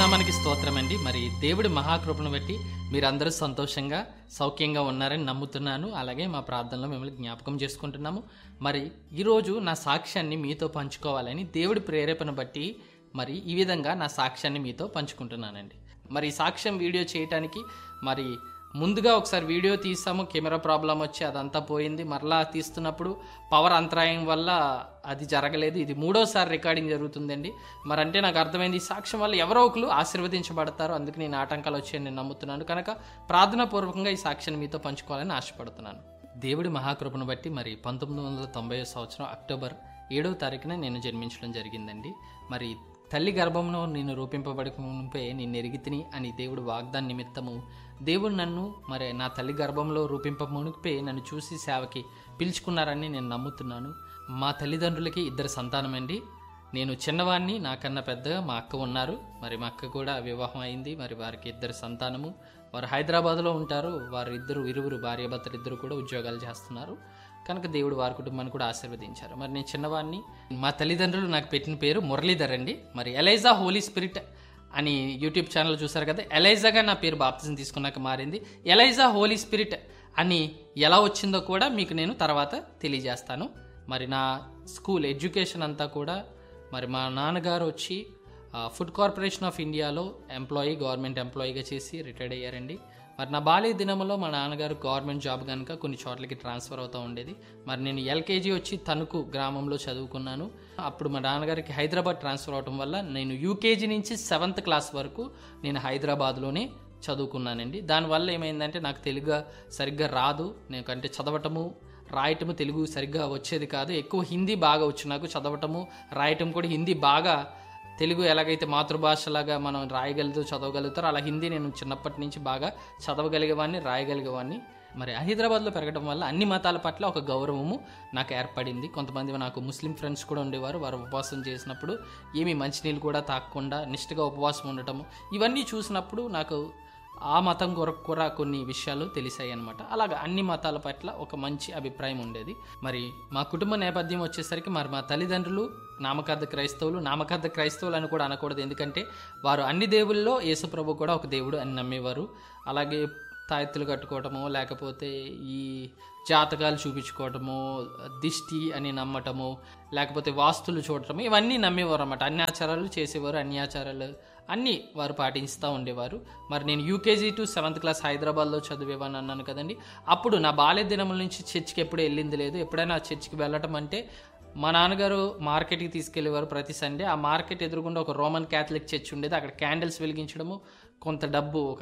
నామానికి స్తోత్రం అండి మరి దేవుడి మహాకృపను బట్టి మీరందరూ సంతోషంగా సౌఖ్యంగా ఉన్నారని నమ్ముతున్నాను అలాగే మా ప్రార్థనలో మిమ్మల్ని జ్ఞాపకం చేసుకుంటున్నాము మరి ఈరోజు నా సాక్ష్యాన్ని మీతో పంచుకోవాలని దేవుడి ప్రేరేపణ బట్టి మరి ఈ విధంగా నా సాక్ష్యాన్ని మీతో పంచుకుంటున్నానండి మరి ఈ సాక్ష్యం వీడియో చేయటానికి మరి ముందుగా ఒకసారి వీడియో తీసాము కెమెరా ప్రాబ్లం వచ్చి అదంతా పోయింది మరలా తీస్తున్నప్పుడు పవర్ అంతరాయం వల్ల అది జరగలేదు ఇది మూడోసారి రికార్డింగ్ జరుగుతుందండి మరి అంటే నాకు అర్థమైంది ఈ సాక్ష్యం వల్ల ఎవరో ఒకరు ఆశీర్వదించబడతారు అందుకు నేను ఆటంకాలు వచ్చాయని నేను నమ్ముతున్నాను కనుక ప్రార్థనాపూర్వకంగా ఈ సాక్ష్యాన్ని మీతో పంచుకోవాలని ఆశపడుతున్నాను దేవుడి మహాకృపను బట్టి మరి పంతొమ్మిది వందల తొంభై సంవత్సరం అక్టోబర్ ఏడవ తారీఖున నేను జన్మించడం జరిగిందండి మరి తల్లి గర్భంలో నేను రూపింపబడక మునిపే నేను ఎరిగితిని అని దేవుడు వాగ్దాన నిమిత్తము దేవుడు నన్ను మరి నా తల్లి గర్భంలో రూపింప మునిపే నన్ను చూసి సేవకి పిలుచుకున్నారని నేను నమ్ముతున్నాను మా తల్లిదండ్రులకి ఇద్దరు సంతానమండి నేను చిన్నవాడిని నాకన్నా పెద్దగా మా అక్క ఉన్నారు మరి మా అక్క కూడా వివాహం అయింది మరి వారికి ఇద్దరు సంతానము వారు హైదరాబాద్లో ఉంటారు వారు ఇద్దరు ఇరువురు భార్యాభర్తలు ఇద్దరు కూడా ఉద్యోగాలు చేస్తున్నారు కనుక దేవుడు వారి కుటుంబాన్ని కూడా ఆశీర్వదించారు మరి నేను చిన్నవాడిని మా తల్లిదండ్రులు నాకు పెట్టిన పేరు మురళీధర్ అండి మరి ఎలైజా హోలీ స్పిరిట్ అని యూట్యూబ్ ఛానల్ చూసారు కదా ఎలైజాగా నా పేరు బాప్తిజం తీసుకున్నాక మారింది ఎలైజా హోలీ స్పిరిట్ అని ఎలా వచ్చిందో కూడా మీకు నేను తర్వాత తెలియజేస్తాను మరి నా స్కూల్ ఎడ్యుకేషన్ అంతా కూడా మరి మా నాన్నగారు వచ్చి ఆ, ఫుడ్ కార్పొరేషన్ ఆఫ్ ఇండియాలో ఎంప్లాయీ గవర్నమెంట్ ఎంప్లాయీగా చేసి రిటైర్డ్ అయ్యారండి మరి నా బాల్య దినంలో మా నాన్నగారు గవర్నమెంట్ జాబ్ కనుక కొన్ని చోట్లకి ట్రాన్స్ఫర్ అవుతూ ఉండేది మరి నేను ఎల్కేజీ వచ్చి తణుకు గ్రామంలో చదువుకున్నాను అప్పుడు మా నాన్నగారికి హైదరాబాద్ ట్రాన్స్ఫర్ అవడం వల్ల నేను యూకేజీ నుంచి సెవెంత్ క్లాస్ వరకు నేను హైదరాబాద్లోనే చదువుకున్నానండి దానివల్ల ఏమైందంటే నాకు తెలుగు సరిగ్గా రాదు నేను అంటే చదవటము రాయటము తెలుగు సరిగ్గా వచ్చేది కాదు ఎక్కువ హిందీ బాగా వచ్చు నాకు చదవటము రాయటం కూడా హిందీ బాగా తెలుగు ఎలాగైతే మాతృభాషలాగా మనం రాయగలుగుతూ చదవగలుగుతారో అలా హిందీ నేను చిన్నప్పటి నుంచి బాగా చదవగలిగేవాడిని రాయగలిగేవాడిని మరి హైదరాబాద్లో పెరగడం వల్ల అన్ని మతాల పట్ల ఒక గౌరవము నాకు ఏర్పడింది కొంతమంది నాకు ముస్లిం ఫ్రెండ్స్ కూడా ఉండేవారు వారు ఉపవాసం చేసినప్పుడు ఏమీ మంచినీళ్ళు కూడా తాగకుండా నిష్ఠగా ఉపవాసం ఉండటము ఇవన్నీ చూసినప్పుడు నాకు ఆ మతం కొరకు కూడా కొన్ని విషయాలు తెలిసాయి అనమాట అలాగా అన్ని మతాల పట్ల ఒక మంచి అభిప్రాయం ఉండేది మరి మా కుటుంబ నేపథ్యం వచ్చేసరికి మరి మా తల్లిదండ్రులు నామకార్థ క్రైస్తవులు నామకార్థ క్రైస్తవులు అని కూడా అనకూడదు ఎందుకంటే వారు అన్ని దేవుల్లో యేసుప్రభు కూడా ఒక దేవుడు అని నమ్మేవారు అలాగే తాయెత్తులు కట్టుకోవటము లేకపోతే ఈ జాతకాలు చూపించుకోవటము దిష్టి అని నమ్మటము లేకపోతే వాస్తులు చూడటము ఇవన్నీ నమ్మేవారు అన్నమాట అన్ని ఆచారాలు చేసేవారు అన్ని ఆచారాలు అన్నీ వారు పాటిస్తూ ఉండేవారు మరి నేను యూకేజీ టు సెవెంత్ క్లాస్ హైదరాబాద్లో చదివేవాని అన్నాను కదండి అప్పుడు నా బాల్య దినముల నుంచి చర్చికి ఎప్పుడు వెళ్ళింది లేదు ఎప్పుడైనా ఆ చర్చికి వెళ్ళటం అంటే మా నాన్నగారు మార్కెట్కి తీసుకెళ్లేవారు ప్రతి సండే ఆ మార్కెట్ ఎదురుగుండా ఒక రోమన్ క్యాథలిక్ చర్చ్ ఉండేది అక్కడ క్యాండిల్స్ వెలిగించడము కొంత డబ్బు ఒక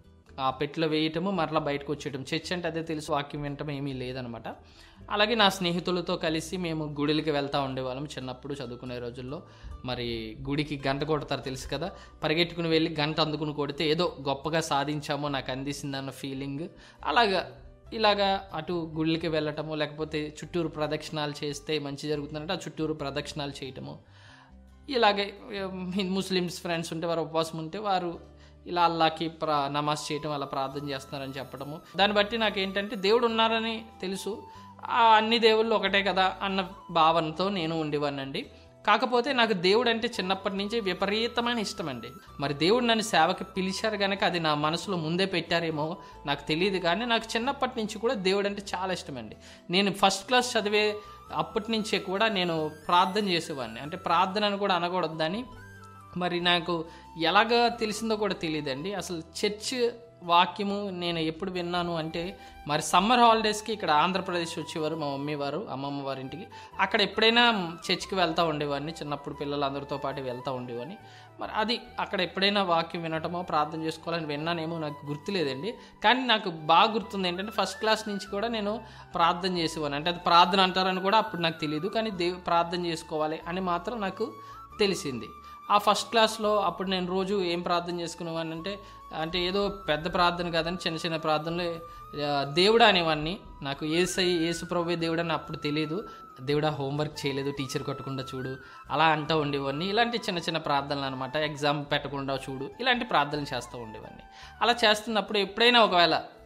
ఆ పెట్టెలో వేయటము మరలా బయటకు వచ్చేయటం చర్చ్ అంటే అదే తెలుసు వాక్యం వినటం ఏమీ లేదనమాట అలాగే నా స్నేహితులతో కలిసి మేము గుడిలకి వెళ్తూ ఉండేవాళ్ళం చిన్నప్పుడు చదువుకునే రోజుల్లో మరి గుడికి గంట కొడతారు తెలుసు కదా పరిగెట్టుకుని వెళ్ళి గంట అందుకుని కొడితే ఏదో గొప్పగా సాధించామో నాకు అందిసిందన్న ఫీలింగ్ అలాగా ఇలాగా అటు గుళ్ళకి వెళ్ళటము లేకపోతే చుట్టూరు ప్రదక్షిణాలు చేస్తే మంచి జరుగుతుందంటే ఆ చుట్టూరు ప్రదక్షిణాలు చేయటము ఇలాగే ఉమ్, ముస్లిమ్స్ ఫ్రెండ్స్ ఉంటే వారు ఉపవాసం ఉంటే వారు ఇలా అల్లాకి ప్రా నమాజ్ చేయటం అలా ప్రార్థన చేస్తున్నారని చెప్పడము దాన్ని బట్టి నాకు ఏంటంటే దేవుడు ఉన్నారని తెలుసు ఆ అన్ని దేవుళ్ళు ఒకటే కదా అన్న భావనతో నేను ఉండేవాడినండి కాకపోతే నాకు దేవుడు అంటే చిన్నప్పటి నుంచి విపరీతమైన ఇష్టం అండి మరి దేవుడు నన్ను సేవకి పిలిచారు కనుక అది నా మనసులో ముందే పెట్టారేమో నాకు తెలియదు కానీ నాకు చిన్నప్పటి నుంచి కూడా దేవుడు అంటే చాలా ఇష్టం అండి నేను ఫస్ట్ క్లాస్ చదివే అప్పటి నుంచే కూడా నేను ప్రార్థన చేసేవాడిని అంటే ప్రార్థన అని కూడా అనకూడదని మరి నాకు ఎలాగ తెలిసిందో కూడా తెలియదండి అసలు చర్చ్ వాక్యము నేను ఎప్పుడు విన్నాను అంటే మరి సమ్మర్ హాలిడేస్కి ఇక్కడ ఆంధ్రప్రదేశ్ వచ్చేవారు మా మమ్మీ వారు అమ్మమ్మ వారి ఇంటికి అక్కడ ఎప్పుడైనా చర్చ్కి వెళ్తూ ఉండేవాడిని చిన్నప్పుడు పిల్లలందరితో పాటు వెళ్తూ ఉండేవాడిని మరి అది అక్కడ ఎప్పుడైనా వాక్యం వినటమో ప్రార్థన చేసుకోవాలని విన్నానేమో నాకు గుర్తులేదండి కానీ నాకు బాగా గుర్తుంది ఏంటంటే ఫస్ట్ క్లాస్ నుంచి కూడా నేను ప్రార్థన చేసేవాడిని అంటే అది ప్రార్థన అంటారని కూడా అప్పుడు నాకు తెలియదు కానీ దేవు ప్రార్థన చేసుకోవాలి అని మాత్రం నాకు తెలిసింది ఆ ఫస్ట్ క్లాస్లో అప్పుడు నేను రోజు ఏం ప్రార్థన చేసుకునేవాడిని అంటే అంటే ఏదో పెద్ద ప్రార్థన కాదని చిన్న చిన్న ప్రార్థనలు ఆ, దేవుడా అనేవాడిని నాకు ఏసై ఏసు ప్రభు దేవుడు అని అప్పుడు తెలియదు దేవుడా హోంవర్క్ చేయలేదు టీచర్ కొట్టకుండా చూడు అలా అంటూ ఉండేవాడిని ఇలాంటి చిన్న చిన్న ప్రార్థనలు అనమాట ఎగ్జామ్ పెట్టకుండా చూడు ఇలాంటి ప్రార్థనలు చేస్తూ ఉండేవాడిని అలా చేస్తున్నప్పుడు ఎప్పుడైనా ఒకవేళ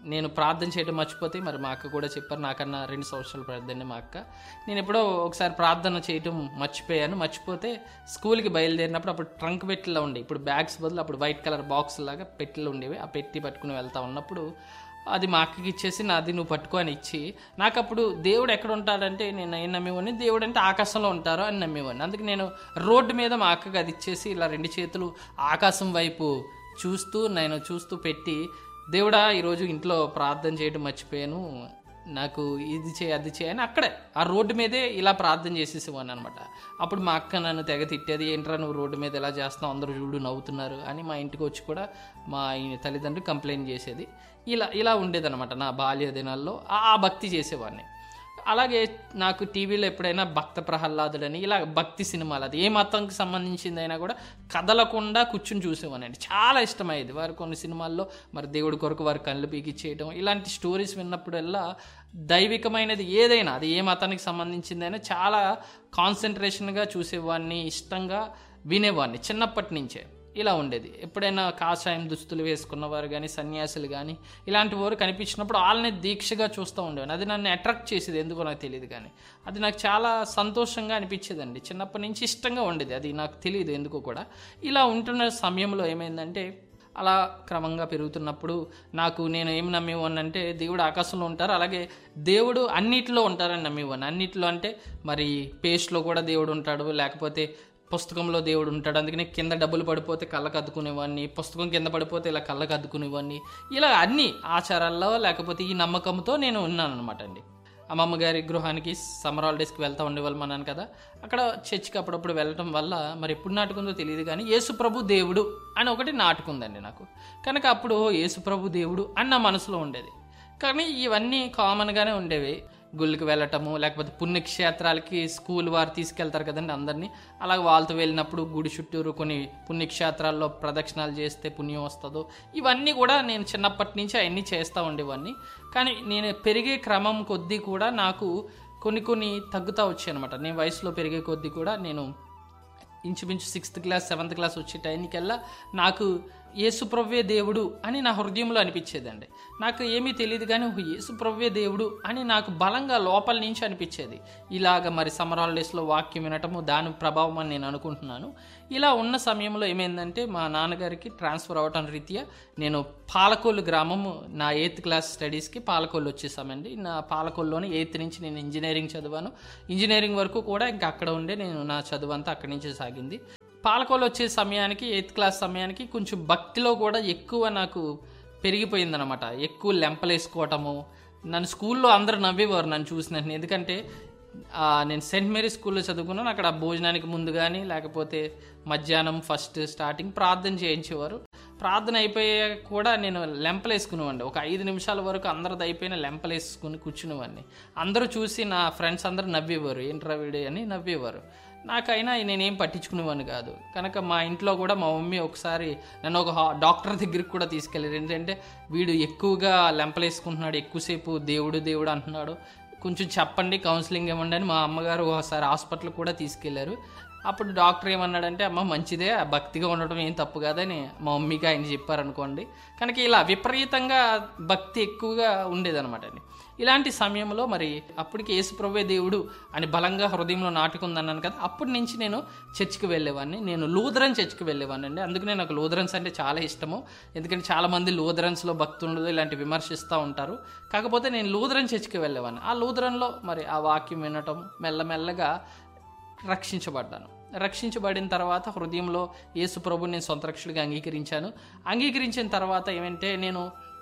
నేను ప్రార్థన చేయడం మర్చిపోతే మరి మా అక్క కూడా చెప్పారు నాకన్నా రెండు సంవత్సరాలు పెద్దండి మా అక్క నేను ఎప్పుడో ఒకసారి ప్రార్థన చేయటం మర్చిపోయాను మర్చిపోతే స్కూల్కి బయలుదేరినప్పుడు అప్పుడు ట్రంక్ పెట్టిలో ఉండే ఇప్పుడు బ్యాగ్స్ బదులు అప్పుడు వైట్ కలర్ బాక్స్ లాగా పెట్టిలో ఉండేవి ఆ పెట్టి పట్టుకుని వెళ్తా ఉన్నప్పుడు అది మా అక్కకి ఇచ్చేసి నాది నువ్వు పట్టుకో అని ఇచ్చి నాకు అప్పుడు దేవుడు ఎక్కడ ఉంటాడంటే నేను ఏం నమ్మేవాడిని దేవుడు అంటే ఆకాశంలో ఉంటారు అని నమ్మేవాడిని అందుకే నేను రోడ్డు మీద మా అక్కకి అది ఇచ్చేసి ఇలా రెండు చేతులు ఆకాశం వైపు చూస్తూ నేను చూస్తూ పెట్టి దేవుడా ఈరోజు ఇంట్లో ప్రార్థన చేయడం మర్చిపోయాను నాకు ఇది చేయి అది చేయని అక్కడే ఆ రోడ్డు మీదే ఇలా ప్రార్థన చేసేసేవాడిని అనమాట అప్పుడు మా అక్క నన్ను తెగ తిట్టేది ఏంట్రా నువ్వు రోడ్డు మీద ఎలా చేస్తావు అందరూ చూడు నవ్వుతున్నారు అని మా ఇంటికి వచ్చి కూడా మా ఈ తల్లిదండ్రులు కంప్లైంట్ చేసేది ఇలా ఇలా ఉండేదన్నమాట నా బాల్య దినాల్లో ఆ ఆ భక్తి చేసేవాడిని అలాగే నాకు టీవీలో ఎప్పుడైనా భక్త ప్రహ్లాదుడని ఇలా భక్తి సినిమాలు అది ఏ మతంకి సంబంధించిందైనా కూడా కదలకుండా కూర్చుని చూసేవానండి చాలా ఇష్టమయ్యేది వారు కొన్ని సినిమాల్లో మరి దేవుడి కొరకు వారి కళ్ళు పీకిచ్చేయడం ఇలాంటి స్టోరీస్ విన్నప్పుడల్లా దైవికమైనది ఏదైనా అది ఏ మతానికి సంబంధించిందైనా చాలా కాన్సన్ట్రేషన్గా చూసేవాడిని ఇష్టంగా వినేవాడిని చిన్నప్పటి నుంచే ఇలా ఉండేది ఎప్పుడైనా కాషాయం దుస్తులు వేసుకున్నవారు కానీ సన్యాసులు కానీ ఇలాంటి వారు కనిపించినప్పుడు వాళ్ళని దీక్షగా చూస్తూ ఉండేవాడిని అది నన్ను అట్రాక్ట్ చేసేది ఎందుకో నాకు తెలియదు కానీ అది నాకు చాలా సంతోషంగా అనిపించేదండి చిన్నప్పటి నుంచి ఇష్టంగా ఉండేది అది నాకు తెలియదు ఎందుకో కూడా ఇలా ఉంటున్న సమయంలో ఏమైందంటే అలా క్రమంగా పెరుగుతున్నప్పుడు నాకు నేను ఏం నమ్మేవాడిని అంటే దేవుడు ఆకాశంలో ఉంటారు అలాగే దేవుడు అన్నిటిలో ఉంటారని నమ్మేవాడిని అన్నిటిలో అంటే మరి పేస్ట్లో కూడా దేవుడు ఉంటాడు లేకపోతే పుస్తకంలో దేవుడు ఉంటాడు అందుకనే కింద డబ్బులు పడిపోతే కళ్ళకు అద్దుకునేవాడిని పుస్తకం కింద పడిపోతే ఇలా కళ్ళకు అద్దుకునేవాడిని ఇలా అన్ని ఆచారాల్లో లేకపోతే ఈ నమ్మకంతో నేను ఉన్నాను అనమాట అండి అమ్మమ్మ గారి గృహానికి సమ్మర్ హాలిడేస్కి వెళ్తూ ఉండేవాళ్ళం అన్నాను కదా అక్కడ చర్చికి అప్పుడప్పుడు వెళ్ళటం వల్ల మరి ఎప్పుడు నాటుకుందో తెలియదు కానీ యేసు ప్రభు దేవుడు అని ఒకటి నాటుకుందండి నాకు కనుక అప్పుడు యేసు ప్రభు దేవుడు అని నా మనసులో ఉండేది కానీ ఇవన్నీ కామన్గానే ఉండేవి గుళ్ళకి వెళ్ళటము లేకపోతే పుణ్యక్షేత్రాలకి స్కూల్ వారు తీసుకెళ్తారు కదండి అందరినీ అలాగే వాళ్ళతో వెళ్ళినప్పుడు గుడి చుట్టూరు కొన్ని పుణ్యక్షేత్రాల్లో ప్రదక్షిణాలు చేస్తే పుణ్యం వస్తుందో ఇవన్నీ కూడా నేను చిన్నప్పటి నుంచి అవన్నీ చేస్తూ ఉండేవాడిని కానీ నేను పెరిగే క్రమం కొద్దీ కూడా నాకు కొన్ని కొన్ని తగ్గుతూ వచ్చాయి అనమాట నేను వయసులో పెరిగే కొద్దీ కూడా నేను ఇంచుమించు సిక్స్త్ క్లాస్ సెవెంత్ క్లాస్ వచ్చే టైంకల్లా నాకు యేసుప్రవ్వే దేవుడు అని నా హృదయంలో అనిపించేదండి నాకు ఏమీ తెలియదు కానీ ఓహో, యేసుప్రవ్వే దేవుడు అని నాకు బలంగా లోపల నుంచి అనిపించేది ఇలాగ మరి సమ్మర్ హాలిడేస్లో వాక్యం వినటము దాని ప్రభావం అని నేను అనుకుంటున్నాను ఇలా ఉన్న సమయంలో ఏమైందంటే మా నాన్నగారికి ట్రాన్స్ఫర్ అవ్వటం రీత్యా నేను పాలకోలు గ్రామము నా ఎయిత్ క్లాస్ స్టడీస్కి పాలకోలు వచ్చేసామండి నా పాలకోల్లోని ఎయిత్ నుంచి నేను ఇంజనీరింగ్ చదివాను ఇంజనీరింగ్ వరకు కూడా ఇంకా అక్కడ ఉండే నేను నా చదువు అంతా అక్కడి నుంచి సాగింది పాలకోలు వచ్చే సమయానికి ఎయిత్ క్లాస్ సమయానికి కొంచెం భక్తిలో కూడా ఎక్కువ నాకు పెరిగిపోయిందనమాట ఎక్కువ లెంపలేసుకోవటము నన్ను స్కూల్లో అందరూ నవ్వేవారు నన్ను చూసిన వెంటనే. ఎందుకంటే ఆ, నేను సెయింట్ మేరీ స్కూల్లో చదువుకున్నాను అక్కడ భోజనానికి ముందు కానీ లేకపోతే మధ్యాహ్నం ఫస్ట్ స్టార్టింగ్ ప్రార్థన చేయించేవారు ప్రార్థన అయిపోయాక కూడా నేను లెంపలేసుకునేవాడిని ఒక ఐదు నిమిషాల వరకు అందరిది అయిపోయిన లెంపలేసుకుని కూర్చునేవాడిని అందరూ చూసి నా ఫ్రెండ్స్ అందరూ నవ్వేవారు ఏంట్రా వీడే అని నవ్వేవారు నాకైనా నేనేం పట్టించుకునేవాడిని కాదు కనుక మా ఇంట్లో కూడా మా మమ్మీ ఒకసారి నన్ను ఒక హా- డాక్టర్ దగ్గరికి కూడా తీసుకెళ్ళారు ఏంటంటే వీడు ఎక్కువగా లెంపలేసుకుంటున్నాడు ఎక్కువసేపు దేవుడు దేవుడు అంటున్నాడు కొంచెం చెప్పండి కౌన్సిలింగ్ ఇవ్వండి అని మా అమ్మగారు ఒకసారి హాస్పిటల్ కూడా తీసుకెళ్లారు అప్పుడు డాక్టర్ ఏమన్నాడంటే అమ్మ మంచిదే ఆ భక్తిగా ఉండటం ఏం తప్పు కాదని మా మమ్మీకి ఆయన చెప్పారనుకోండి కనుక ఇలా విపరీతంగా భక్తి ఎక్కువగా ఉండేదన్నమాట అండి ఇలాంటి సమయంలో మరి అప్పటికి యేసుప్రభే దేవుడు అని బలంగా హృదయంలో నాటుకుందన్నాను కదా అప్పటి నుంచి నేను చర్చికి వెళ్ళేవాడిని నేను లూథరన్ చర్చికి వెళ్ళేవాడిని అండి అందుకనే నాకు లూథరన్స్ అంటే చాలా ఇష్టము ఎందుకంటే చాలామంది లూథరన్స్లో భక్తి ఉండదు ఇలాంటి విమర్శిస్తూ ఉంటారు కాకపోతే నేను లూథరన్ చర్చికి వెళ్ళేవాడిని ఆ లూథరన్లో మరి ఆ వాక్యం వినటం మెల్లమెల్లగా రక్షించబడ్డాను రక్షించబడిన తర్వాత హృదయంలో యేసు ప్రభు నేను సొంత రక్షకుడిగా అంగీకరించాను అంగీకరించిన తర్వాత ఏమంటే నేను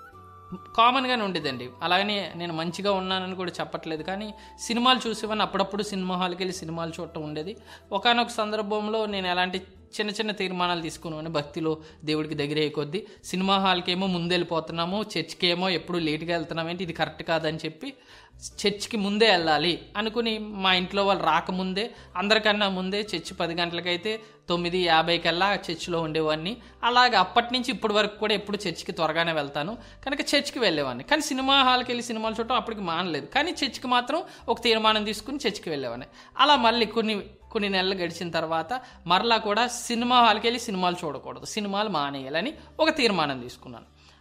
కామన్గానే ఉండేదండి అలాగనే నేను మంచిగా ఉన్నానని కూడా చెప్పట్లేదు కానీ సినిమాలు చూసేవాడిని అప్పుడప్పుడు సినిమా హాల్కి వెళ్ళి సినిమాలు చూడటం ఉండేది ఒకానొక సందర్భంలో నేను ఎలాంటి చిన్న చిన్న తీర్మానాలు తీసుకున్నాను భక్తిలో దేవుడికి దగ్గర అయ్యే కొద్దీ సినిమా హాల్కి ఏమో ముందు వెళ్ళిపోతున్నాము చర్చ్కి ఏమో ఎప్పుడు లేట్గా వెళ్తున్నాం ఏంటి ఇది కరెక్ట్ కాదని చెప్పి చర్చ్కి ముందే వెళ్ళాలి అనుకుని మా ఇంట్లో వాళ్ళు రాకముందే అందరికన్నా ముందే చర్చి పది గంటలకైతే తొమ్మిది యాభై కల్లా చర్చిలో ఉండేవాడిని అలాగే అప్పటి నుంచి ఇప్పటి వరకు కూడా ఎప్పుడు చర్చికి త్వరగానే వెళ్తాను కనుక చర్చికి వెళ్ళేవాడిని కానీ సినిమా హాల్కి వెళ్ళి సినిమాలు చూడటం అప్పటికి మానలేదు కానీ చర్చికి మాత్రం ఒక తీర్మానం తీసుకుని చర్చికి వెళ్ళేవాడిని అలా మళ్ళీ కొన్ని కొన్ని నెలలు గడిచిన తర్వాత మరలా కూడా సినిమా హాల్కి వెళ్ళి సినిమాలు చూడకూడదు సినిమాలు మానేయాలని ఒక తీర్మానం తీసుకున్నాను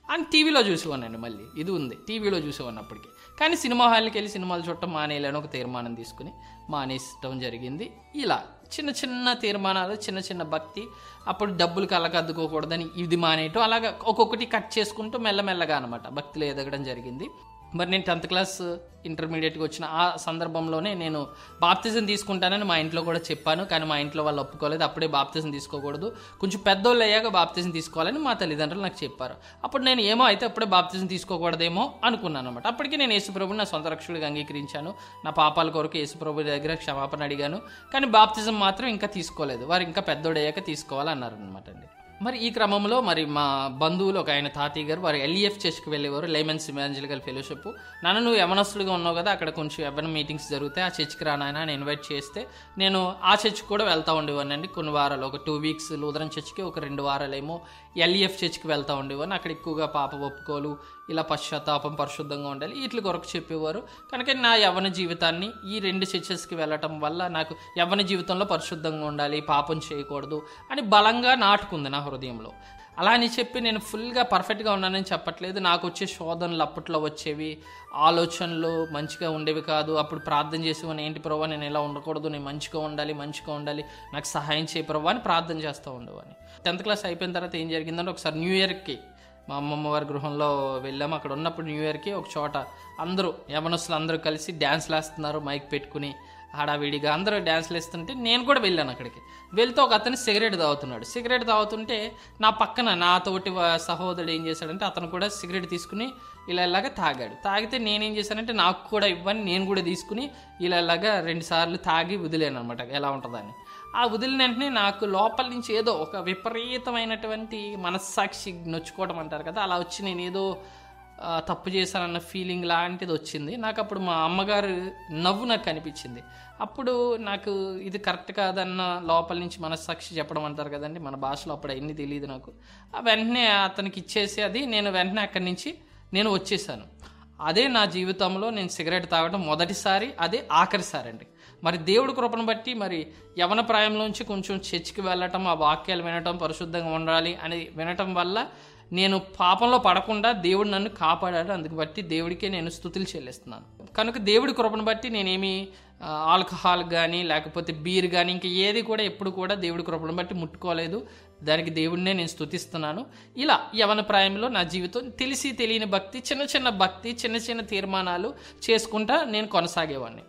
అని టీవీలో చూసేవాడినండి మళ్ళీ ఇది ఉంది టీవీలో చూసేవాడిని అప్పటికి కానీ సినిమా హాల్కి వెళ్ళి సినిమాలు చూడటం మానేయాలని ఒక తీర్మానం తీసుకుని మానేయటం జరిగింది ఇలా చిన్న చిన్న తీర్మానాలు చిన్న చిన్న భక్తి అప్పుడు డబ్బులు కళ్ళకద్దుకోకూడదని ఇది మానేయటం అలాగా ఒక్కొక్కటి కట్ చేసుకుంటూ మెల్లమెల్లగా అనమాట భక్తిలో ఎదగడం జరిగింది మరి నేను టెన్త్ క్లాస్ ఇంటర్మీడియట్కి వచ్చిన ఆ సందర్భంలోనే నేను బాప్తిజం తీసుకుంటానని మా ఇంట్లో కూడా చెప్పాను కానీ మా ఇంట్లో వాళ్ళు ఒప్పుకోలేదు అప్పుడే బాప్తిజం తీసుకోకూడదు కొంచెం పెద్దోళ్ళు అయ్యాక బాప్తిజం తీసుకోవాలని మా తల్లిదండ్రులు నాకు చెప్పారు అప్పుడు నేను ఏమో అయితే అప్పుడే బాప్తిజం తీసుకోకూడదేమో అనుకున్నాను అనమాట అప్పటికి నేను యేసుప్రభుని నా సొంత రక్షకుడిగా అంగీకరించాను నా పాపాల కొరకు యేసుప్రభు దగ్గర క్షమాపణ అడిగాను కానీ బాప్తిజం మాత్రం ఇంకా తీసుకోలేదు వారు ఇంకా పెద్దోడయ్యాక తీసుకోవాలన్నారు అనమాట అండి మరి ఈ క్రమంలో మరి మా బంధువులు ఒక ఆయన తాతయ్య గారు వారు ఎల్ఈఎఫ్ చర్చ్కి వెళ్ళేవారు లైమెన్స్ ఇమాంజలికల్ ఫెలోషిప్ నన్ను నువ్వు యవనస్తుడిగా ఉన్నావు కదా అక్కడ కొంచెం ఎవరి మీటింగ్స్ జరుగుతాయి ఆ చర్చ్కి రానాయన అని ఇన్వైట్ చేస్తే నేను ఆ చర్చ్కి కూడా వెళ్తూ ఉండేవాడిని కొన్ని వారాలు ఒక టూ వీక్స్ లూదరన్ చర్చ్కి ఒక రెండు వారాలేమో ఎల్ఈఎఫ్ చర్చ్కి వెళ్తూ ఉండేవాడిని అక్కడ ఎక్కువగా పాప ఒప్పుకోలు ఇలా పశ్చాత్తాపం పరిశుద్ధంగా ఉండాలి వీటి కొరకు చెప్పేవారు కనుక నా యవ్వన జీవితాన్ని ఈ రెండు చర్చెస్కి వెళ్ళటం వల్ల నాకు యవ్వన జీవితంలో పరిశుద్ధంగా ఉండాలి పాపం చేయకూడదు అని బలంగా నాటుకుంది నా హృదయంలో అలా అని చెప్పి నేను ఫుల్గా పర్ఫెక్ట్గా ఉన్నానని చెప్పట్లేదు నాకు వచ్చే శోధనలు అప్పట్లో వచ్చేవి ఆలోచనలు మంచిగా ఉండేవి కాదు అప్పుడు ప్రార్థన చేసేవాని ఏంటి ప్రభావ నేను ఇలా ఉండకూడదు నేను మంచిగా ఉండాలి మంచిగా ఉండాలి నాకు సహాయం చేయ ప్రభావ అని ప్రార్థన చేస్తూ ఉండేవాని టెన్త్ క్లాస్ అయిపోయిన తర్వాత ఏం జరిగిందంటే ఒకసారి న్యూ ఇయర్కి మా అమ్మమ్మ వారి గృహంలో వెళ్ళాము అక్కడ ఉన్నప్పుడు న్యూ ఇయర్కి ఒక చోట అందరూ యవనస్తులు అందరూ కలిసి డ్యాన్స్లు వేస్తున్నారు మైక్ పెట్టుకుని హడావిడిగా అందరూ డ్యాన్స్లు వేస్తుంటే నేను కూడా వెళ్ళాను అక్కడికి వెళ్తే ఒక అతను సిగరెట్ తాగుతున్నాడు సిగరెట్ తాగుతుంటే నా పక్కన నా తోటి వా- సహోదరుడు ఏం చేశాడంటే అతను కూడా సిగరెట్ తీసుకుని ఇలా ఇలాగా తాగాడు తాగితే నేనేం చేశానంటే నాకు కూడా ఇవ్వని నేను కూడా తీసుకుని ఇలా ఇలాగా రెండు సార్లు తాగి వదిలేను అనమాట ఎలా ఉంటుందని ఆ వదిలిన వెంటనే నాకు లోపల నుంచి ఏదో ఒక విపరీతమైనటువంటి మనస్సాక్షి నొచ్చుకోవడం అంటారు కదా అలా వచ్చి నేను ఏదో ఆ, తప్పు చేశానన్న ఫీలింగ్ లాంటిది వచ్చింది నాకు అప్పుడు మా అమ్మగారు నవ్వు నాకు కనిపించింది అప్పుడు నాకు ఇది కరెక్ట్ కాదన్న లోపల నుంచి మనస్సాక్షి చెప్పడం అంటారు కదండి మన భాషలో అప్పుడు ఎన్ని తెలియదు నాకు ఆ వెంటనే అతనికి ఇచ్చేసి అది నేను వెంటనే అక్కడి నుంచి నేను వచ్చేసాను అదే నా జీవితంలో నేను సిగరెట్ తాగడం మొదటిసారి అదే ఆఖరిసారి అండి మరి దేవుడి కృపను బట్టి మరి యవన ప్రాయంలోంచి కొంచెం చర్చికి వెళ్ళటం ఆ వాక్యాలు వినటం పరిశుద్ధంగా ఉండాలి అని వినటం వల్ల నేను పాపంలో పడకుండా దేవుడు నన్ను కాపాడాడు అందుకు బట్టి దేవుడికే నేను స్థుతులు చెల్లిస్తున్నాను కనుక దేవుడి కృపను బట్టి నేనేమి ఆ, ఆల్కహాల్ కానీ లేకపోతే బీర్ కానీ ఇంకా ఏది కూడా ఎప్పుడు కూడా దేవుడి కృపను బట్టి ముట్టుకోలేదు దానికి దేవుడినే నేను స్తుతిస్తున్నాను ఇలా యవన ప్రాయంలో నా జీవితం తెలిసి తెలియని భక్తి చిన్న చిన్న భక్తి చిన్న చిన్న తీర్మానాలు చేసుకుంటా నేను కొనసాగేవాడిని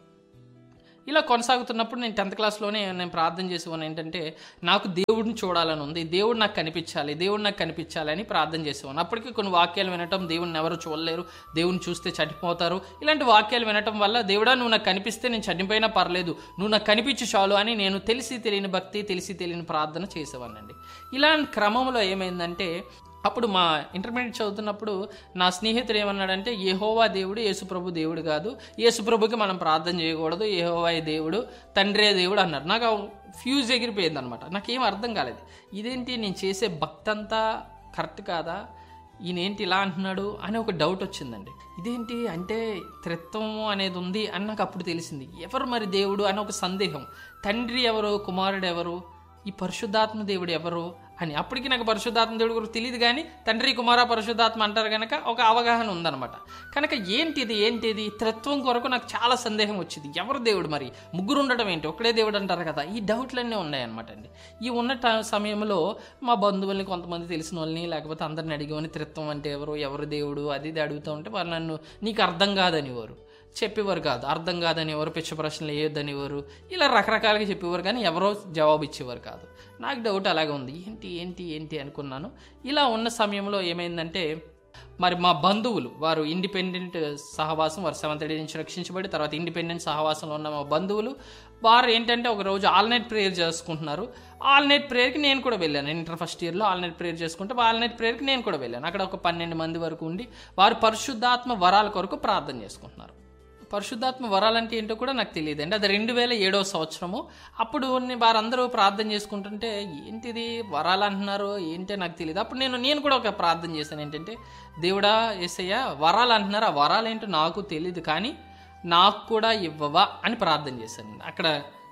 ఇలా కొనసాగుతున్నప్పుడు నేను టెన్త్ క్లాస్లోనే నేను ప్రార్థన చేసేవాను ఏంటంటే నాకు దేవుడిని చూడాలని ఉంది దేవుడు నాకు కనిపించాలి దేవుడు నాకు కనిపించాలి అని ప్రార్థన చేసేవాను అప్పటికి కొన్ని వాక్యాలు వినటం దేవుడిని ఎవరు చూడలేరు దేవుని చూస్తే చనిపోతారు ఇలాంటి వాక్యాలు వినటం వల్ల దేవుడా నువ్వు నాకు కనిపిస్తే నేను చనిపోయినా పర్లేదు నువ్వు నాకు కనిపించు చాలు అని నేను తెలిసి తెలియని భక్తి తెలిసి తెలియని ప్రార్థన చేసేవాడినండి ఇలాంటి క్రమంలో ఏమైందంటే అప్పుడు మా ఇంటర్మీడియట్ చదువుతున్నప్పుడు నా స్నేహితుడు ఏమన్నాడంటే యెహోవా దేవుడు యేసుప్రభు దేవుడు కాదు యేసుప్రభుకి మనం ప్రార్థన చేయకూడదు యెహోవా దేవుడు తండ్రే దేవుడు అన్నారు నాకు ఫ్యూజ్ ఎగిరిపోయింది అనమాట నాకేం అర్థం కాలేదు ఇదేంటి నేను చేసే భక్తి అంతా కరెక్ట్ కాదా ఈయనేంటి ఇలా అంటున్నాడు అని ఒక డౌట్ వచ్చిందండి ఇదేంటి అంటే త్రిత్వం అనేది ఉంది అని నాకు అప్పుడు తెలిసింది ఎవరు మరి దేవుడు అని ఒక సందేహం తండ్రి ఎవరు కుమారుడు ఎవరు ఈ పరిశుద్ధాత్మ దేవుడు ఎవరు అని అప్పటికి నాకు పరిశుద్ధాత్మ దేవుడు గురించి తెలియదు కానీ తండ్రి కుమార పరిశుద్ధాత్మ అంటారు కనుక ఒక అవగాహన ఉందన్నమాట కనుక ఏంటిది ఏంటిది త్రిత్వం కొరకు నాకు చాలా సందేహం వచ్చింది ఎవరు దేవుడు మరి ముగ్గురు ఉండడం ఏంటి ఒక్కడే దేవుడు అంటారు కదా ఈ డౌట్లన్నీ ఉన్నాయన్నమాట అండి ఈ ఉన్న ట- సమయంలో మా బంధువుల్ని కొంతమంది తెలిసిన వాళ్ళని లేకపోతే అందరిని అడిగేవని త్రిత్వం అంటే ఎవరు ఎవరు దేవుడు అది ఇది అడుగుతూ ఉంటే వాళ్ళు నన్ను నీకు అర్థం కాదనివారు చెప్పేవారు కాదు అర్థం కాదని ఎవరు పిచ్చ ప్రశ్నలు వేయొద్దనివారు ఇలా రకరకాలుగా చెప్పేవారు కానీ ఎవరో జవాబు ఇచ్చేవారు కాదు నాకు డౌట్ అలాగే ఉంది ఏంటి ఏంటి ఏంటి అనుకున్నాను ఇలా ఉన్న సమయంలో ఏమైందంటే మరి మా బంధువులు వారు ఇండిపెండెంట్ సహవాసం వారు సెవెంత్ డే నుంచి రక్షించబడి తర్వాత ఇండిపెండెంట్ సహవాసంలో ఉన్న మా బంధువులు వారు ఏంటంటే ఒక రోజు ఆల్ నైట్ ప్రేయర్ చేసుకుంటున్నారు ఆల్ నైట్ ప్రేయర్కి నేను కూడా వెళ్ళాను ఇంటర్ ఫస్ట్ ఇయర్లో ఆల్ నైట్ ప్రేయర్ చేసుకుంటే ఆల్ నైట్ ప్రేయర్కి నేను కూడా వెళ్ళాను అక్కడ ఒక పన్నెండు మంది వరకు ఉండి వారు పరిశుద్ధాత్మ వరాల కొరకు ప్రార్థన చేసుకుంటున్నారు పరిశుద్ధాత్మ వరాలంటే ఏంటో కూడా నాకు తెలియదు అండి అది రెండు వేల ఏడవ సంవత్సరము అప్పుడు నే- వారందరూ ప్రార్థన చేసుకుంటుంటే ఏంటిది వరాలు అంటున్నారు ఏంటో నాకు తెలియదు అప్పుడు నేను నేను కూడా ఒక ప్రార్థన చేశాను ఏంటంటే దేవుడా ఏసయ్య వరాలు అంటున్నారు ఆ వరాలు ఏంటో నాకు తెలియదు కానీ నాకు కూడా ఇవ్వవా అని ప్రార్థన చేశాను అక్కడ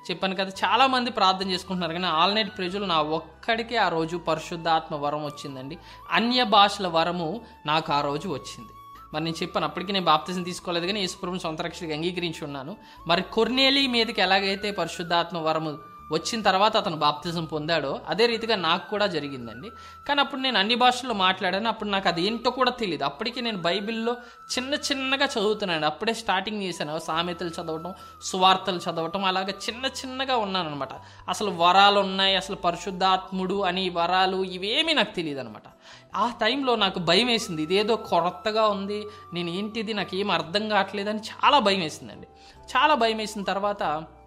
చెప్పాను కదా చాలా మంది ప్రార్థన చేసుకుంటున్నారు కానీ ఆల్ నైట్ ప్రజలు నా ఒక్కడికే ఆ రోజు పరిశుద్ధాత్మ వరం వచ్చిందండి అన్య భాషల వరము నాకు ఆ రోజు వచ్చింది మరి నేను చెప్పాను అప్పటికి నేను బాప్తిజం తీసుకోలేదు కానీ యేసుప్రభుని సొంత రక్షణగా అంగీకరించి ఉన్నాను మరి కొర్నేలి మీదకి ఎలాగైతే పరిశుద్ధాత్మ వరము వచ్చిన తర్వాత అతను బాప్తిజం పొందాడో అదే రీతిగా నాకు కూడా జరిగిందండి కానీ అప్పుడు నేను అన్ని భాషల్లో మాట్లాడాను అప్పుడు నాకు అది ఏంటో కూడా తెలియదు అప్పటికి నేను బైబిల్లో చిన్న చిన్నగా చదువుతున్నాను అప్పుడే స్టార్టింగ్ చేశాను సామెతలు చదవటం సువార్తలు చదవటం అలాగే చిన్న చిన్నగా ఉన్నాను అనమాట అసలు వరాలు ఉన్నాయి అసలు పరిశుద్ధాత్ముడు అని వరాలు ఇవేమీ నాకు తెలియదు అనమాట ఆ టైంలో నాకు భయం వేసింది ఇదేదో కొత్తగా ఉంది నేను ఏంటిది నాకు ఏం అర్థం కావట్లేదు అని చాలా భయం వేసిందండి చాలా భయం వేసిన తర్వాత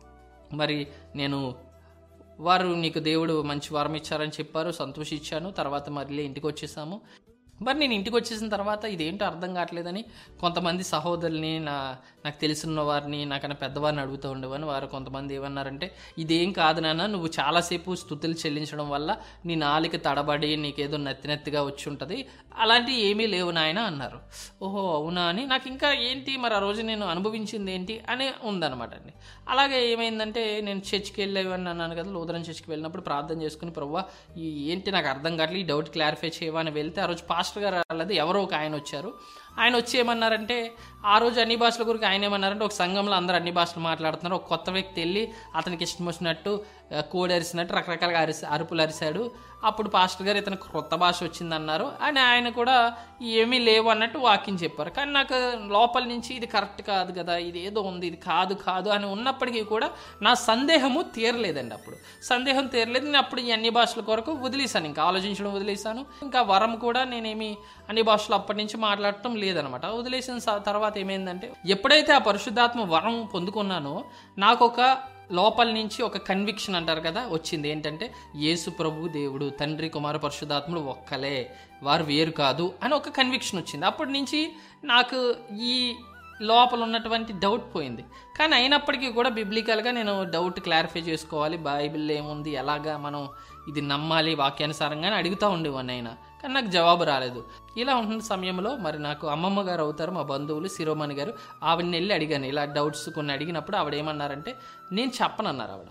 మరి నేను వారు నీకు దేవుడు మంచి వరం ఇచ్చారని చెప్పారు సంతోషించాను తర్వాత మళ్ళీ ఇంటికి వచ్చేసాము మరి నేను ఇంటికి వచ్చేసిన తర్వాత ఇదేంటో అర్థం కావట్లేదని కొంతమంది సహోదరుల్ని నా నాకు తెలిసిన వారిని నాకన్నా పెద్దవారిని అడుగుతూ ఉండేవాని వారు కొంతమంది ఏమన్నారంటే ఇదేం కాదు నాన్న నువ్వు చాలాసేపు స్థుతులు చెల్లించడం వల్ల నీ నాలిక తడబడి నీకేదో నత్తి నత్తిగా వచ్చి ఉంటుంది అలాంటివి ఏమీ లేవు నాయన అన్నారు ఓహో అవునా అని నాకు ఇంకా ఏంటి మరి ఆ రోజు నేను అనుభవించింది ఏంటి అని ఉందన్నమాట అండి అలాగే ఏమైందంటే నేను చర్చికి వెళ్ళేవని అన్నాను కదా లూదరన్ చర్చికి వెళ్ళినప్పుడు ప్రార్థన చేసుకుని ప్రవ్వా ఈ ఏంటి నాకు అర్థం కావట్లేదు ఈ డౌట్ క్లారిఫై చేయవా అని వెళ్తే ఆ రోజు పాస్టర్ గారు రాలేదు ఎవరో ఒక ఆయన వచ్చారు ఆయన వచ్చి ఏమన్నారంటే ఆ రోజు అన్ని భాషల గురించి ఆయన ఏమన్నారంటే ఒక సంఘంలో అందరూ అన్ని భాషలు మాట్లాడుతున్నారు ఒక కొత్త వ్యక్తి వెళ్ళి అతనికి ఇష్టం వచ్చినట్టు ఆ, కోడి అరిసినట్టు రకరకాలుగా అరిసి అరుపులు అరిశాడు అప్పుడు పాస్టర్ గారు ఇతనికి కొత్త భాష వచ్చిందన్నారు అని ఆయన కూడా ఏమీ లేవు అన్నట్టు వాకింగ్ చెప్పారు కానీ నాకు లోపల నుంచి ఇది కరెక్ట్ కాదు కదా ఇది ఏదో ఉంది ఇది కాదు కాదు అని ఉన్నప్పటికీ కూడా నా సందేహము తీరలేదండి అప్పుడు సందేహం తీరలేదు నేను అప్పుడు ఈ అన్ని భాషల కొరకు వదిలేశాను ఇంకా ఆలోచించడం వదిలేశాను ఇంకా వరం కూడా నేనేమి అన్ని భాషలు అప్పటి నుంచి మాట్లాడటం లేదనమాట వదిలేసిన స- తర్వాత ఏమైందంటే ఎప్పుడైతే ఆ పరిశుద్ధాత్మ వరం పొందుకున్నానో నాకు ఒక లోపల నుంచి ఒక కన్విక్షన్ అంటారు కదా వచ్చింది ఏంటంటే యేసు ప్రభు దేవుడు తండ్రి కుమార పరిశుద్ధాత్ముడు ఒక్కలే వారు వేరు కాదు అని ఒక కన్విక్షన్ వచ్చింది అప్పటి నుంచి నాకు ఈ లోపల ఉన్నటువంటి డౌట్ పోయింది కానీ అయినప్పటికీ కూడా బిబ్లికల్గా నేను డౌట్ క్లారిఫై చేసుకోవాలి బైబిల్లో ఏముంది ఎలాగా మనం ఇది నమ్మాలి వాక్యానుసారంగా అని అడుగుతూ ఉండేవాడిని ఆయన కానీ నాకు జవాబు రాలేదు ఇలా ఉంటున్న సమయంలో మరి నాకు అమ్మమ్మ గారు అవుతారు మా బంధువులు శిరోమణి గారు ఆవిడని వెళ్ళి అడిగాను ఇలా డౌట్స్ కొన్ని అడిగినప్పుడు ఆవిడ ఏమన్నారంటే నేను చెప్పనన్నారు ఆవిడ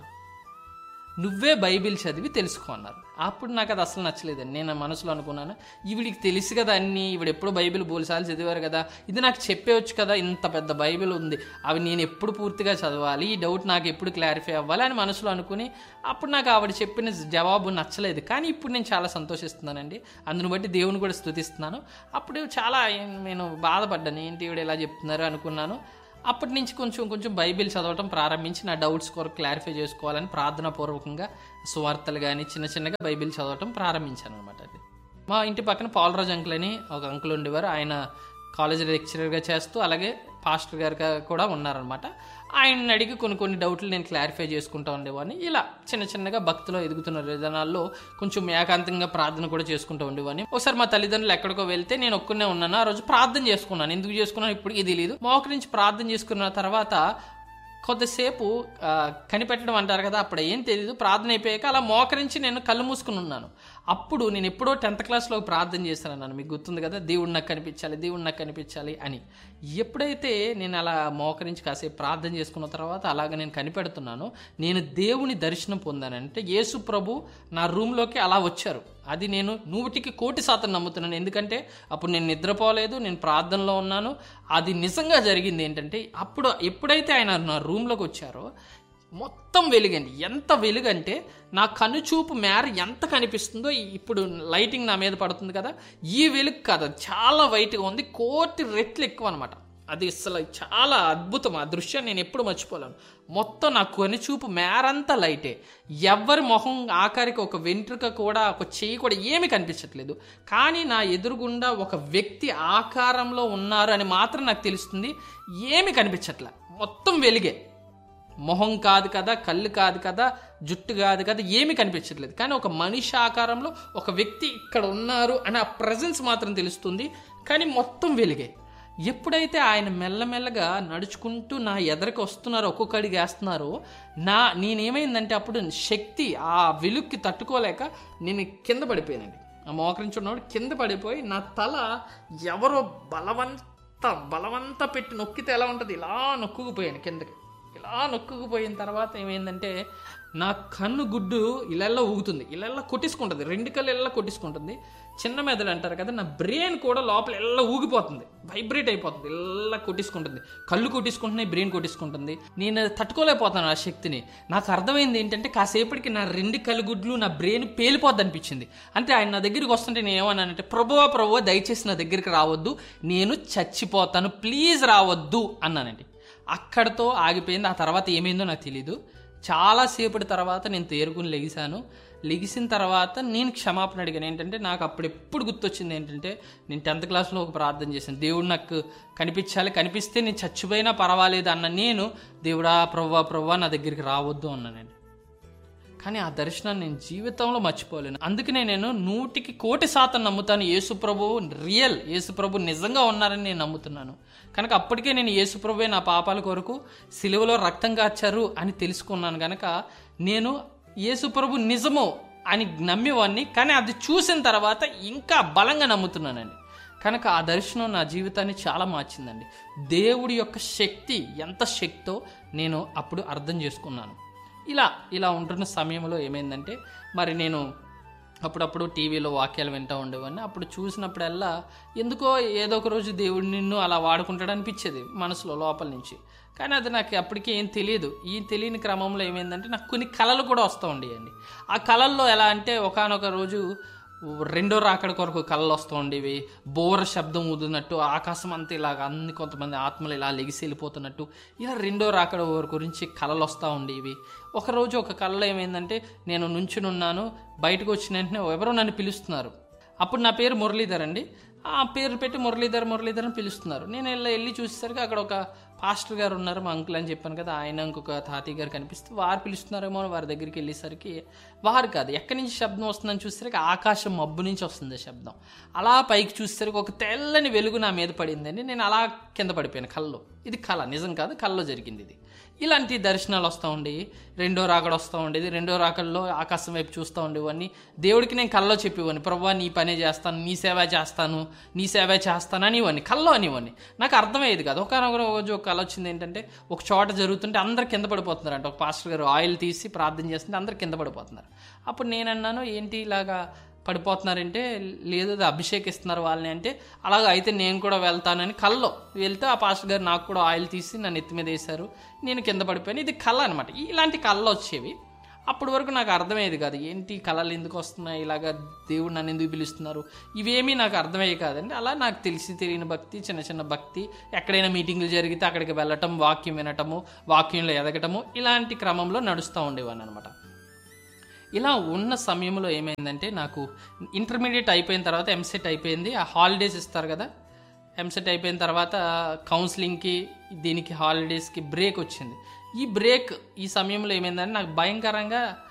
నువ్వే బైబిల్ చదివి తెలుసుకో అన్నారు అప్పుడు నాకు అది అసలు నచ్చలేదండి నేను నా మనసులో అనుకున్నాను ఈవిడికి తెలుసు కదా అన్ని ఈవిడ ఎప్పుడు బైబిల్ బోల్సార్లు చదివారు కదా ఇది నాకు చెప్పేవచ్చు కదా ఇంత పెద్ద బైబిల్ ఉంది అవి నేను ఎప్పుడు పూర్తిగా చదవాలి ఈ డౌట్ నాకు ఎప్పుడు క్లారిఫై అవ్వాలి అని మనసులో అనుకుని అప్పుడు నాకు ఆవిడ చెప్పిన జవాబు నచ్చలేదు కానీ ఇప్పుడు నేను చాలా సంతోషిస్తున్నానండి అందును బట్టి దేవుని కూడా స్తుతిస్తున్నాను అప్పుడు చాలా నేను బాధపడ్డాను ఏంటి ఈవిడ ఎలా చెప్తున్నారు అనుకున్నాను అప్పటి నుంచి కొంచెం కొంచెం బైబిల్ చదవటం ప్రారంభించి నా డౌట్స్ కొరకు క్లారిఫై చేసుకోవాలని ప్రార్థనా పూర్వకంగా సువార్తలు కానీ చిన్న చిన్నగా బైబిల్ చదవటం ప్రారంభించాను అనమాట అది మా ఇంటి పక్కన పాలరాజ్ అంకుల్ అని ఒక అంకుల్ ఉండేవారు ఆయన కాలేజ్ లెక్చరర్గా చేస్తూ అలాగే పాస్టర్ గారుగా కూడా ఉన్నారనమాట ఆయన్ని అడిగి కొన్ని కొన్ని డౌట్లు నేను క్లారిఫై చేసుకుంటూ ఉండేవాడిని ఇలా చిన్న చిన్నగా భక్తిలో ఎదుగుతున్న విధానాల్లో కొంచెం ఏకాంతంగా ప్రార్థన కూడా చేసుకుంటూ ఉండేవాడిని ఒకసారి మా తల్లిదండ్రులు ఎక్కడికో వెళ్తే నేను ఒక్కనే ఉన్నాను ఆ రోజు ప్రార్థన చేసుకున్నాను ఎందుకు చేసుకున్నాను ఇప్పటికీ తెలియదు మోకరించి ప్రార్థన చేసుకున్న తర్వాత కొద్దిసేపు ఆ, కనిపెట్టడం అంటారు కదా అప్పుడు ఏం తెలియదు ప్రార్థన అయిపోయాక అలా మోకరించి నేను కళ్ళు మూసుకుని ఉన్నాను అప్పుడు నేను ఎప్పుడో టెన్త్ క్లాస్లో ప్రార్థన చేశాను అన్నాను మీకు గుర్తుంది కదా దేవుడు నాకు కనిపించాలి దేవుడు నాకు కనిపించాలి అని ఎప్పుడైతే నేను అలా మోకరించి కాసేపు ప్రార్థన చేసుకున్న తర్వాత అలాగ నేను కనిపెడుతున్నానో నేను దేవుని దర్శనం పొందానంటే యేసు ప్రభు నా రూమ్లోకి అలా వచ్చారు అది నేను నూటికి కోటి శాతం నమ్ముతున్నాను ఎందుకంటే అప్పుడు నేను నిద్రపోలేదు నేను ప్రార్థనలో ఉన్నాను అది నిజంగా జరిగింది ఏంటంటే అప్పుడు ఎప్పుడైతే ఆయన నా రూమ్లోకి వచ్చారో మొత్తం వెలుగండి ఎంత వెలుగంటే నా కనుచూపు మేర ఎంత కనిపిస్తుందో ఈ- ఇప్పుడు లైటింగ్ నా మీద పడుతుంది కదా ఈ వెలుగు కాదు అది చాలా వైట్గా ఉంది కోటి రెట్లు ఎక్కువ అనమాట అది అసలు చాలా అద్భుతం ఆ దృశ్యం నేను ఎప్పుడు మర్చిపోలేను మొత్తం నా కనుచూపు మేరంతా లైటే ఎవరి మొహం ఆఖరికి ఒక వెంట్రుక కూడా ఒక చెయ్యి కూడా ఏమీ కనిపించట్లేదు కానీ నా ఎదురుగుండా ఒక వ్యక్తి ఆకారంలో ఉన్నారు అని మాత్రం నాకు తెలుస్తుంది ఏమీ కనిపించట్లే మొత్తం వెలిగే మొహం కాదు కదా కళ్ళు కాదు కదా జుట్టు కాదు కదా ఏమీ కనిపించట్లేదు కానీ ఒక మనిషి ఆకారంలో ఒక వ్యక్తి ఇక్కడ ఉన్నారు అని ఆ ప్రజెన్స్ మాత్రం తెలుస్తుంది కానీ మొత్తం వెలిగే ఎప్పుడైతే ఆయన మెల్లమెల్లగా నడుచుకుంటూ నా ఎదరికి వస్తున్నారో ఒక్కొక్క అడిగి వేస్తున్నారో నా నేనేమైందంటే అప్పుడు శక్తి ఆ వెలుక్కి తట్టుకోలేక నేను కింద పడిపోయానండి ఆ మోకరించున్నవాడు కింద పడిపోయి నా తల ఎవరో బలవంత బలవంత పెట్టి నొక్కితే ఎలా ఉంటుంది ఇలా నొక్కుకుపోయాను కిందకి ఇలా నొక్కుకుపోయిన తర్వాత ఏమైందంటే నా కన్ను గుడ్డు ఇళ్ళల్లో ఊగుతుంది ఇళ్ళల్లో కొట్టేసుకుంటుంది రెండు కళ్ళు ఇళ్ళ కొట్టేసుకుంటుంది చిన్న మెదడు అంటారు కదా నా బ్రెయిన్ కూడా లోపల ఎల్ల ఊగిపోతుంది వైబ్రేట్ అయిపోతుంది ఇలా కొట్టేసుకుంటుంది కళ్ళు కొట్టేసుకుంటున్నాయి బ్రెయిన్ కొట్టేసుకుంటుంది నేను తట్టుకోలేకపోతాను ఆ శక్తిని నాకు అర్థమైంది ఏంటంటే కాసేపటికి నా రెండు కలుగుడ్లు నా బ్రెయిన్ పేలిపోద్ది అనిపించింది అంటే ఆయన నా దగ్గరికి వస్తుంటే నేను ఏమన్నానంటే ప్రభువా ప్రభువా దయచేసి నా దగ్గరికి రావద్దు నేను చచ్చిపోతాను ప్లీజ్ రావద్దు అన్నానండి అక్కడతో ఆగిపోయింది ఆ తర్వాత ఏమైందో నాకు తెలీదు చాలాసేపటి తర్వాత నేను తేరుకుని లెగిశాను లెగిసిన తర్వాత నేను క్షమాపణ అడిగాను ఏంటంటే నాకు అప్పుడు ఎప్పుడు గుర్తొచ్చింది ఏంటంటే నేను టెన్త్ క్లాస్లో ఒక ప్రార్థన చేశాను దేవుడు నాకు కనిపించాలి కనిపిస్తే నేను చచ్చిపోయినా పర్వాలేదు అన్న నేను దేవుడా ప్రవ్వా ప్రవ్వా నా దగ్గరికి రావద్దు అన్నానండి కానీ ఆ దర్శనాన్ని నేను జీవితంలో మర్చిపోలేను అందుకనే నేను నూటికి కోటి శాతం నమ్ముతాను యేసుప్రభు రియల్ యేసుప్రభు నిజంగా ఉన్నారని నేను నమ్ముతున్నాను కనుక అప్పటికే నేను యేసుప్రభువే నా పాపాల కొరకు సిలువలో రక్తం కార్చారు అని తెలుసుకున్నాను కనుక నేను యేసుప్రభు నిజము అని నమ్మేవాడిని కానీ అది చూసిన తర్వాత ఇంకా బలంగా నమ్ముతున్నానండి కనుక ఆ దర్శనం నా జీవితాన్ని చాలా మార్చిందండి దేవుడి యొక్క శక్తి ఎంత శక్తో నేను అప్పుడు అర్థం చేసుకున్నాను ఇలా ఇలా ఉంటున్న సమయంలో ఏమైందంటే మరి నేను అప్పుడప్పుడు టీవీలో వాక్యాలు వింటూ ఉండేవాడిని అప్పుడు చూసినప్పుడల్లా ఎందుకో ఏదో ఒక రోజు దేవుడు నిన్ను అలా వాడుకుంటాడు అనిపించేది మనసులో లోపల నుంచి కానీ అది నాకు అప్పటికి ఏం తెలియదు ఈ తెలియని క్రమంలో ఏమైందంటే నాకు కొన్ని కళలు కూడా వస్తూ ఉండేయండి ఆ కళల్లో ఎలా అంటే ఒకానొక రోజు రెండో రాకడ కొరకు కళ్ళు వస్తూ ఉండేవి బోర శబ్దం ఊదునట్టు ఆకాశం అంతా ఇలాగ అన్ని కొంతమంది ఆత్మలు ఇలా లెగిసి వెళ్ళిపోతున్నట్టు ఇలా రెండో రాకడ వారి గురించి కళలు వస్తూ ఉండేవి ఒకరోజు ఒక కళలో ఏమైందంటే నేను నుంచునున్నాను బయటకు వచ్చిన వెంటనే ఎవరో నన్ను పిలుస్తున్నారు అప్పుడు నా పేరు మురళీధర్ అండి ఆ పేరు పెట్టి మురళీధర్ మురళీధర్ అని పిలుస్తున్నారు నేను వెళ్ళి వెళ్ళి చూసేసరికి అక్కడ ఒక పాస్టర్ గారు ఉన్నారు మా అంకుల్ అని చెప్పాను కదా ఆయన ఇంకొక తాతయ్య గారు కనిపిస్తే వారు పిలుస్తున్నారేమో అని వారి దగ్గరికి వెళ్ళేసరికి వారు కాదు ఎక్కడి నుంచి శబ్దం వస్తుందని చూసేసరికి ఆకాశం మబ్బు నుంచి వస్తుంది శబ్దం అలా పైకి చూసేసరికి ఒక తెల్లని వెలుగు నా మీద పడిందండి నేను అలా కింద పడిపోయాను కల్లో ఇది కళ నిజం కాదు కల్లో జరిగింది ఇది ఇలాంటి దర్శనాలు వస్తూ ఉండేవి రెండో రాకడ వస్తూ ఉండేది రెండో రాకడలో ఆకాశం వైపు చూస్తూ ఉండేవాడిని దేవుడికి నేను కల్లో చెప్పేవాడిని ప్రభా నీ పనే చేస్తాను నీ సేవ చేస్తాను నీ సేవ చేస్తాను అనేవాడిని కల్లో అనేవాడిని నాకు అర్థమయ్యేది కాదు ఒక రోజు ఒక కళ వచ్చింది ఏంటంటే ఒక చోట జరుగుతుంటే అందరు కింద పడిపోతున్నారు అంటే ఒక పాస్టర్ గారు ఆయిల్ తీసి ప్రార్థన చేస్తుంటే అందరు కింద పడిపోతున్నారు అప్పుడు నేను అన్నాను ఏంటి ఇలాగా పడిపోతున్నారంటే లేదు అది అభిషేకిస్తున్నారు వాళ్ళని అంటే అలాగ అయితే నేను కూడా వెళ్తానని కల్లో వెళ్తే ఆ పాస్టర్ గారు నాకు కూడా ఆయిల్ తీసి నన్ను ఎత్తి మీద వేశారు నేను కింద పడిపోయాను ఇది కళ అనమాట ఇలాంటి కళ్ళు వచ్చేవి అప్పటి వరకు నాకు అర్థమయ్యేది కాదు ఏంటి కళలు ఎందుకు వస్తున్నాయి ఇలాగ దేవుడు నన్ను ఎందుకు పిలుస్తున్నారు ఇవేమీ నాకు అర్థమయ్యేది కాదండి అలా నాకు తెలిసి తెలియని భక్తి చిన్న చిన్న భక్తి ఎక్కడైనా మీటింగ్లు జరిగితే అక్కడికి వెళ్ళటం వాక్యం వినటము వాక్యంలో ఎదగటము ఇలాంటి క్రమంలో నడుస్తూ ఉండేవాడిని అనమాట ఇలా ఉన్న సమయంలో ఏమైందంటే నాకు ఇంటర్మీడియట్ అయిపోయిన తర్వాత ఎంసెట్ అయిపోయింది ఆ హాలిడేస్ ఇస్తారు కదా ఎంసెట్ అయిపోయిన తర్వాత కౌన్సిలింగ్కి దీనికి హాలిడేస్కి బ్రేక్ వచ్చింది ఈ బ్రేక్ ఈ సమయంలో ఏమైందంటే నాకు భయంకరంగా